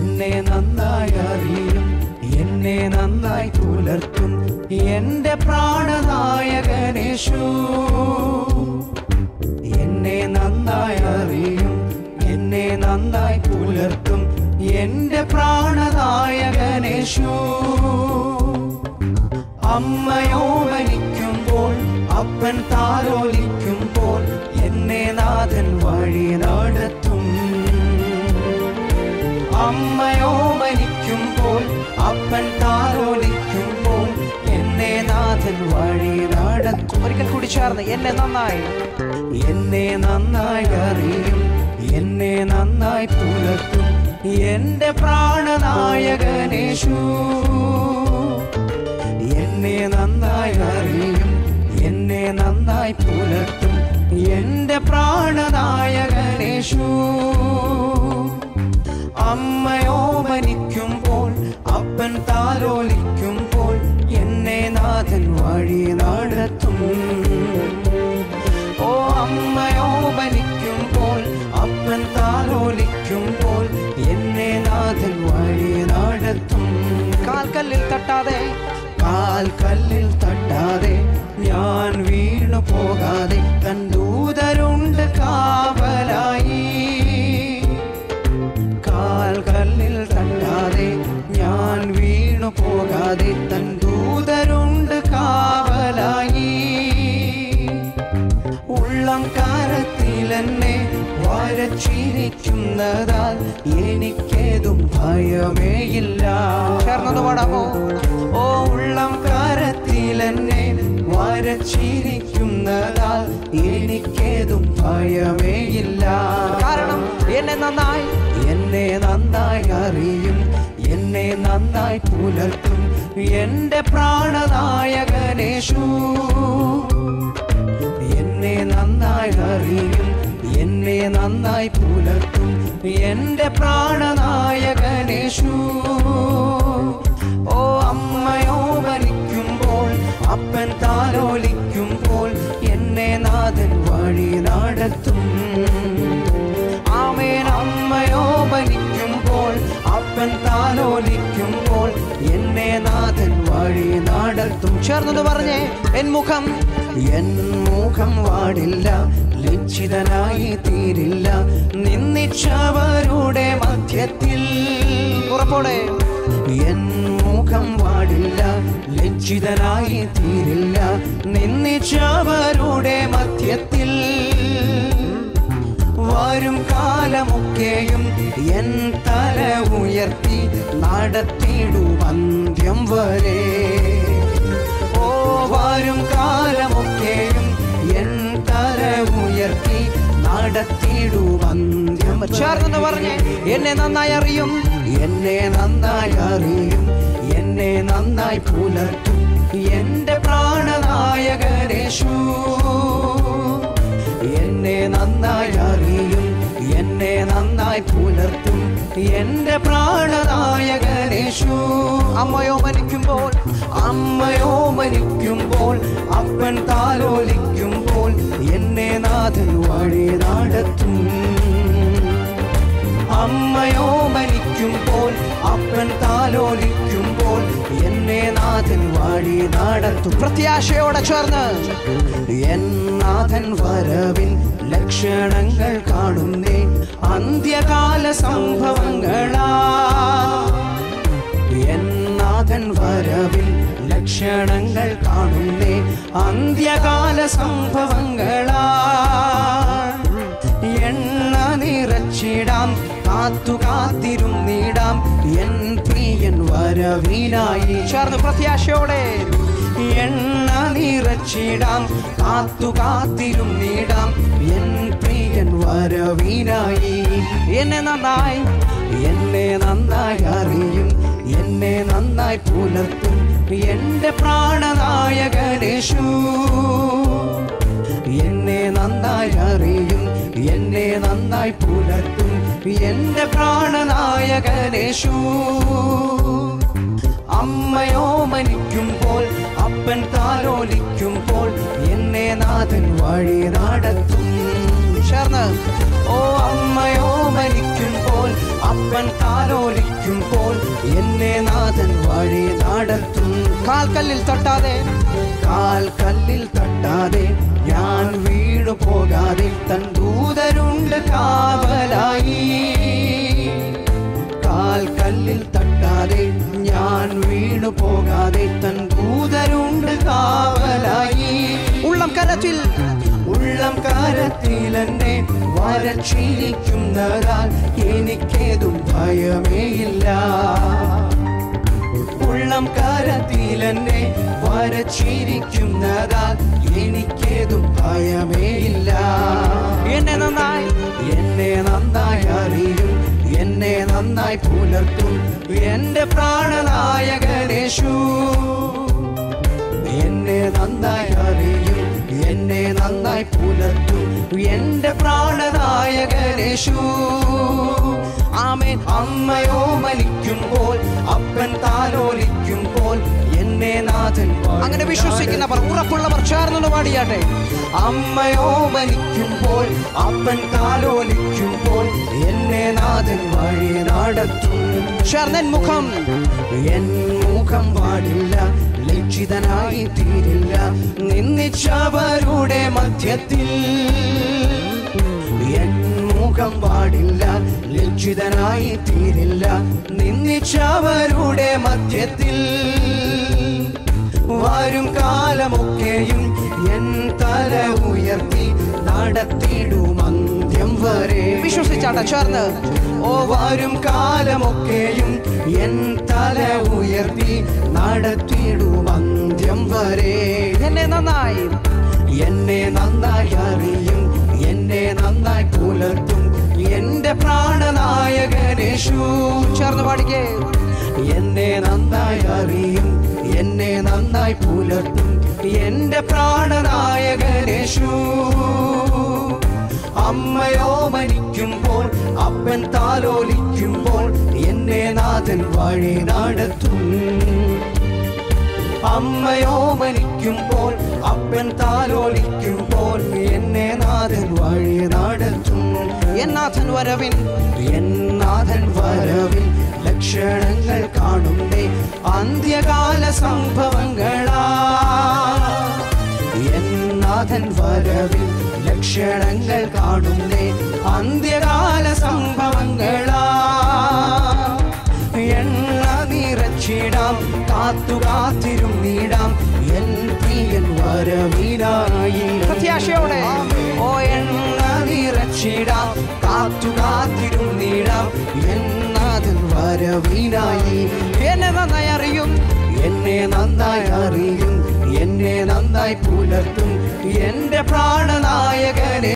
എന്നെ നന്നായി അറിയും എന്നെ നന്നായി പുലർത്തും എന്റെ പ്രാണനായകനേശു എന്നെ നന്നായി അറിയും എന്നെ നന്നായി പുലർത്തും എന്റെ പ്രാണനായകനേശു അമ്മയോ മരിക്കുമ്പോൾ അപ്പൻ താലോലിക്കുമ്പോൾ എന്നെ നാഥൻ വഴി നടത്തും അമ്മയോ മരിക്കുമ്പോൾ അപ്പൻ താലോലിക്കുമ്പോൾ എന്നെ നാഥൻ വഴി നടത്തും ഒരിക്കൽ കൂടി ചേർന്ന് എന്നെ നന്നായി എന്നെ നന്നായി അറിയും എന്നെ നന്നായി പുലർത്തും എന്റെ പ്രാണനായകനേശു എന്നെ നന്നായി അറിയും എന്നെ നന്നായി പുലർത്തും എന്റെ പ്രാണനായകനേശു അമ്മയോ മരിക്കുമ്പോൾ അപ്പൻ താലോലിക്കുമ്പോൾ എന്നെ നാഥൻ വഴി നടത്തും ഓ അമ്മയോ മരിക്കുമ്പോൾ അപ്പൻ താലോലിക്കുമ്പോൾ എന്നെ നാഥൻ വഴി നടത്തും കാൽക്കല്ലിൽ തട്ടാതെ കാൽക്കല്ലിൽ തട്ടാതെ ഞാൻ വീണു പോകാതെ തൻ ദൂതരുണ്ട് കാവലായി കാൽക്കല്ലിൽ തട്ടാതെ ഞാൻ വീണു പോകാതെ തൻ ദൂതരുണ്ട് കാവലായി ഉള്ളം കാരത്തിലെന്നെ വരച്ചിരിക്കുന്നതാൽ എനിക്കേതും ഭയമേയില്ല ചേർന്നത് പാടാമോ ഓ ഉള്ളം കാരത്തിലെന്നെ വരച്ചിരിക്കുന്നതാൽ എനിക്കേതും ഭയമേയില്ല കാരണം എന്നെ നന്നായി എന്നെ നന്നായി അറിയും എന്നെ നന്നായി പുലർത്തും എന്റെ പ്രാണനായകനേശു എന്നെ നന്നായി അറിയും എന്നെ നന്നായി പുലർത്തും എന്റെ പ്രാണനായകനേശു ഓ അമ്മയോ മരിക്കുമ്പോൾ അപ്പൻ താലോലിക്കുമ്പോൾ എന്നെ നാഥൻ വഴി നടത്തും ആമേൻ അമ്മയോ മരിക്കുമ്പോൾ അപ്പൻ താലോലിക്കുമ്പോൾ എന്നെ നാഥൻ വഴി നടത്തും ചേർന്നത് പറഞ്ഞേ എൻ മുഖം എൻ മുഖം വാടില്ല ലജ്ജിതനായി തീരില്ല നിന്നിച്ചവരുടെ മധ്യത്തിൽ ഉറപ്പോടെ എൻ മുഖം വാടില്ല ലജ്ജിതനായി തീരില്ല നിന്നിച്ചവരുടെ മധ്യത്തിൽ വരും കാലമൊക്കെയും എൻ തല ഉയർത്തി നടത്തിടുവന്ത്യം വരെ ഓ വരും കാലമൊക്കെയും എൻ തല ഉയർത്തി നടത്തിടുവന്ത്യം ചേർന്ന് പറഞ്ഞ് എന്നെ നന്നായി അറിയും എന്നെ നന്നായി അറിയും എന്നെ നന്നായി പുലർത്തും എന്റെ പ്രാണനായകനേശു എന്നെ നന്നായി അറിയും എന്നെ നന്നായി പുലർത്തും എന്റെ പ്രാണനായകനേശു അമ്മയോ മരിക്കുമ്പോൾ അമ്മയോ മരിക്കുമ്പോൾ അപ്പൻ താലോലിക്കുമ്പോൾ എന്നെ നാഥൻ വഴി നടത്തും അമ്മയോ മരിക്കുമ്പോൾ അപ്പൻ താലോലിക്കുമ്പോൾ എന്നെ നാഥൻ വഴി നടത്തും പ്രത്യാശയോടെ ചേർന്ന് എൻ നാഥൻ വരവിൻ ലക്ഷണങ്ങൾ കാണുന്നേ അന്ത്യകാല സംഭവങ്ങളാ എൻ നാഥൻ വരവിൽ ലക്ഷണങ്ങൾ കാണുന്നേ അന്ത്യകാല സംഭവങ്ങളാ എണ്ണ നിറച്ചിടാം കാത്തു കാത്തിരുന്നിടാം എൻ പ്രിയൻ വരവിനായി ചേർന്ന് പ്രത്യാശയോടെ എണ്ണ നിറച്ചിടാം കാത്തു കാത്തിരുന്നിടാം എൻ പ്രിയൻ വരവിനായി എന്നെ നന്നായി എന്നെ നന്നായി അറിയും എന്നെ നന്നായി പുലർത്തും എന്റെ പ്രാണനായകനേശു എന്നെ നന്നായി അറിയും എന്നെ നന്നായി പുലർത്തും എന്റെ പ്രാണനായകനേശു അമ്മയോ മരിക്കുമ്പോൾ അപ്പൻ താലോലിക്കുമ്പോൾ എന്നെ നാഥൻ വഴി നടത്തും ചേർന്ന് ഓ അമ്മയോ മരിക്കുമ്പോൾ അപ്പൻ താലോലിക്കുമ്പോൾ എന്നെ നാഥൻ വഴി നടത്തും കാൽക്കല്ലിൽ തട്ടാതെ കാൽ കല്ലിൽ തട്ടാതെ ഞാൻ വീണു പോകാതെ തൻ ദൂതരുണ്ട് കാവലായി കാൽ കല്ലിൽ തട്ടാതെ ഞാൻ വീണു പോകാതെ തൻ ദൂതരുണ്ട് കാവലായി ഉള്ളം കരത്തിൽ ഉള്ളം കരത്തിൽ എന്നെ വരച്ചിരിക്കുന്നതാൽ എനിക്കേതും ഭയമേയില്ല ഉള്ളം കരത്തിൽ എന്നെ വരച്ചിരിക്കുന്നതാൽ എനിക്കേതും ഭയമേയില്ല എന്നെ നന്നായി എന്നെ നന്നായി അറിയും എന്നെ നന്നായി പുലർത്തും എന്റെ പ്രാണനായകനേശു എന്നെ നന്നായി അറിയും എന്നെ നന്നായി പുലർത്തും എന്റെ പ്രാണനായകനേശു ആമേൻ അമ്മയോ മലിക്കുമ്പോൾ അപ്പൻ താലോലിക്കുമ്പോൾ എന്നെ നാഥൻ അങ്ങനെ വിശ്വസിക്കുന്നവർ ഉറപ്പുള്ളവർ ചേർന്നു പാടിയാട്ടെ അമ്മയോ മലിക്കുമ്പോൾ അപ്പൻ താലോലിക്കുമ്പോൾ എന്നെ നാഥൻ വഴി നടത്തും ചേർന്നൻ മുഖം എൻ മുഖം പാടില്ല ലജ്ജിതനായി തീരില്ല നിന്നിച്ചവരുടെ മധ്യത്തിൽ എൻ മുഖം പാടില്ല ലജ്ജിതനായി തീരില്ല നിന്നിച്ചവരുടെ മധ്യത്തിൽ വരും കാലമൊക്കെയും എൻ തല ഉയർത്തി നടത്തിയിടും അന്ത്യം വരെ വിശ്വസിച്ചാട്ടെ ചേർന്ന് ഓ വരും കാലമൊക്കെയും എൻ തല ഉയർത്തി നടത്തിയിടും അന്ത്യം വരെ എന്നെ നന്നായി എന്നെ നന്നായി അറിയും എന്നെ നന്നായി പുലർത്തും എന്റെ പ്രാണനായകനേശു ചേർന്ന് പാടിക്കേ എന്നെ നന്നായി അറിയും എന്നെ നന്നായി പുലർത്തും എന്റെ പ്രാണനായകനേശു അമ്മയോ മരിക്കുമ്പോൾ അപ്പൻ താലോലിക്കുമ്പോൾ എന്നെ നാഥൻ വഴി നടത്തും അമ്മയോ മരിക്കുമ്പോൾ അപ്പൻ താലോലിക്കുമ്പോൾ എന്നെ നാഥൻ വഴി നടത്തും എന്നാഥൻ വരവിൻ എന്നാഥൻ വരവിൻ ലക്ഷണങ്ങൾ കാണുന്നേ അന്ത്യകാല സംഭവങ്ങളാ എന്നാഥൻ വരവിൽ ലക്ഷണങ്ങൾ കാണുന്നേ അന്ത്യകാല സംഭവങ്ങളാ എണ്ണ നിറച്ചിടാം കാത്തു കാത്തിരുന്നിടാം എൻ പ്രിയൻ വരവിനായി പ്രത്യാശയോടെ ഓ എണ്ണ നിറച്ചിടാം കാത്തു കാത്തിരുന്നിടാം എന്നാഥൻ വരവിനായി എന്നെ നന്നായി അറിയും എന്നെ നന്നായി അറിയും എന്നെ നന്നായി പുലർത്തും എന്റെ പ്രാണനായകനെ